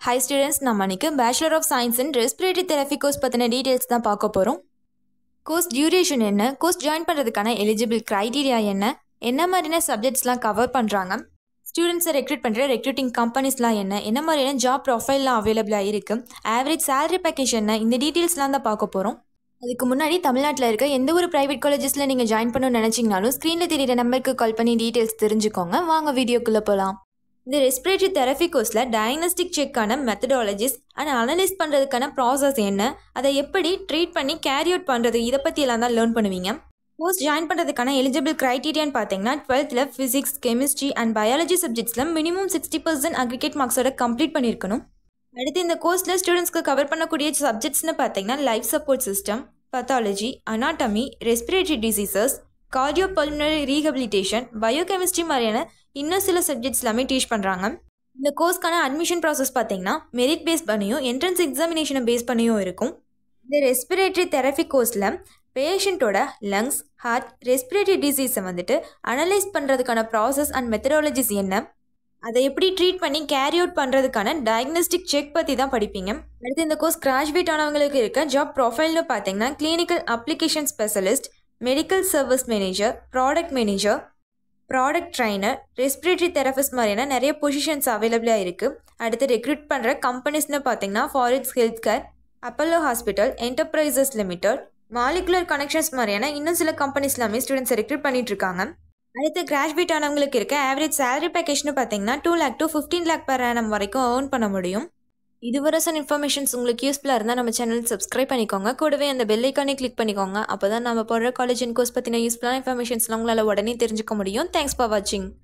high students நம்ம இன்னைக்கு bachelor of science in respiratory therapy course பற்றின டீட்டெயில்ஸ் தான் பார்க்க போகிறோம் கோர்ஸ் டியூரேஷன் என்ன கோர்ஸ் ஜாயின் பண்ணுறதுக்கான எலிஜிபிள் க்ரைட்டீரியா என்ன என்ன மாதிரியான சப்ஜெக்ட்ஸ்லாம் கவர் பண்ணுறாங்க ஸ்டூடெண்ட்ஸை ரெக்ரூட் பண்ணுற ரெக்ரூட்டிங் கம்பெனிஸ்லாம் என்ன என்ன மாதிரியான ஜாப் ப்ரொஃபைல்லாம் அவைலபிளாக இருக்குது ஆவரேஜ் salary பேக்கேஜ் என்ன இந்த டீட்டெயில்ஸ்லாம் தான் பார்க்க போகிறோம் அதுக்கு முன்னாடி தமிழ்நாட்டில் இருக்க எந்த ஒரு ப்ரைவேட் காலேஜஸில் நீங்கள் ஜாயின் பண்ணணும்னு நினச்சிங்கனாலும் ஸ்க்ரீனில் தெரியிற நம்பருக்கு கால் பண்ணி டீட்டெயில்ஸ் தெரிஞ்சுக்கோங்க வாங்க வீடியோக்குள்ளே போகலாம் இந்த ரெஸ்பிரேட்டரி தெரபி கோர்ஸில் டயக்னஸ்டிக் செக்கான மெத்தடாலஜிஸ் அண்ட் அனலைஸ் பண்ணுறதுக்கான ப்ராசஸ் என்ன அதை எப்படி ட்ரீட் பண்ணி கேரி அவுட் பண்ணுறது இதை பற்றி எல்லாம் தான் லேர்ன் பண்ணுவீங்க கோர்ஸ் ஜாயின் பண்ணுறதுக்கான எலிஜிபிள் க்ரைட்டீரியான்னு பார்த்தீங்கன்னா டுவெல்த்தில் ஃபிசிக்ஸ் கெமிஸ்ட்ரி அண்ட் பயாலஜி சப்ஜெக்ட்ஸில் மினிமம் சிக்ஸ்டி பர்சன்ட் அக்ரிகேட் மார்க்ஸோட கம்ப்ளீட் பண்ணியிருக்கணும் அடுத்து இந்த கோர்ஸில் ஸ்டூடெண்ட்ஸ்க்கு கவர் பண்ணக்கூடிய சப்ஜெக்ட்ஸ்னு பார்த்தீங்கன்னா life support system pathology anatomy respiratory diseases cardio pulmonary rehabilitation biochemistry மாதிரியான இன்னும் சில சப்ஜெக்ட்ஸ் எல்லாமே டீச் பண்ணுறாங்க இந்த கோர்ஸ்க்கான அட்மிஷன் ப்ராசஸ் பார்த்தீங்கன்னா மெரிட் பேஸ் பண்ணியும் என்ட்ரன்ஸ் எக்ஸாமினேஷனை பேஸ் பண்ணியும் இருக்கும் இந்த ரெஸ்பிரேட்டரி தெரபி கோர்ஸில் பேஷண்ட்டோட லங்ஸ் ஹார்ட் ரெஸ்பிரேட்டரி டிசீஸை வந்துட்டு அனலைஸ் பண்ணுறதுக்கான ப்ராசஸ் அண்ட் மெத்தடாலஜிஸ் என்ன அதை எப்படி ட்ரீட் பண்ணி கேரி அவுட் பண்ணுறதுக்கான டயக்னோஸ்டிக் செக் பற்றி தான் படிப்பீங்க அடுத்து இந்த கோர்ஸ் கிராஜுவேட் ஆனவங்களுக்கு இருக்க ஜாப் ப்ரொஃபைல்னு பார்த்தீங்கன்னா clinical application specialist medical service manager product manager product trainer respiratory therapist மாதிரியான நிறைய பொசிஷன்ஸ் அவைலபிளாக இருக்குது அடுத்து ரெக்ரூட் பண்ணுற கம்பெனிஸ்னு பார்த்தீங்கன்னா Fortis health care Apollo hospital enterprises limited molecular connections மாதிரியான இன்னும் சில கம்பெனிஸ் எல்லாமே ஸ்டூடெண்ட்ஸை ரெக்ரூட் பண்ணிட்டு இருக்காங்க அடுத்து கிராஜுவேட் ஆனவங்களுக்கு இருக்க ஆவரேஜ் salary பேக்கேஜ்னு பார்த்தீங்கன்னா two lakh to fifteen lakh per annum வரைக்கும் ஏர்ன் பண்ண முடியும் இதுவரை சில இன்ஃபர்மேஷன்ஸ் உங்களுக்கு யூஸ்ஃபுல்லாக இருந்தால் நம்ம சேனல் சப்ஸ்கிரைப் பண்ணிக்கோங்க கூடவே அந்த பெல் ஐக்கானே கிளிக் பண்ணிக்கோங்க அப்போ தான் நம்ம போடுற காலேஜ் அண்ட் கோர்ஸ் பற்றின யூஸ்ஃபுல்லான இன்ஃபர்மேஷன்ஸ்லாம் உங்களால் உடனே தெரிஞ்சுக்க முடியும் தேங்க்ஸ் ஃபார் வாட்சிங்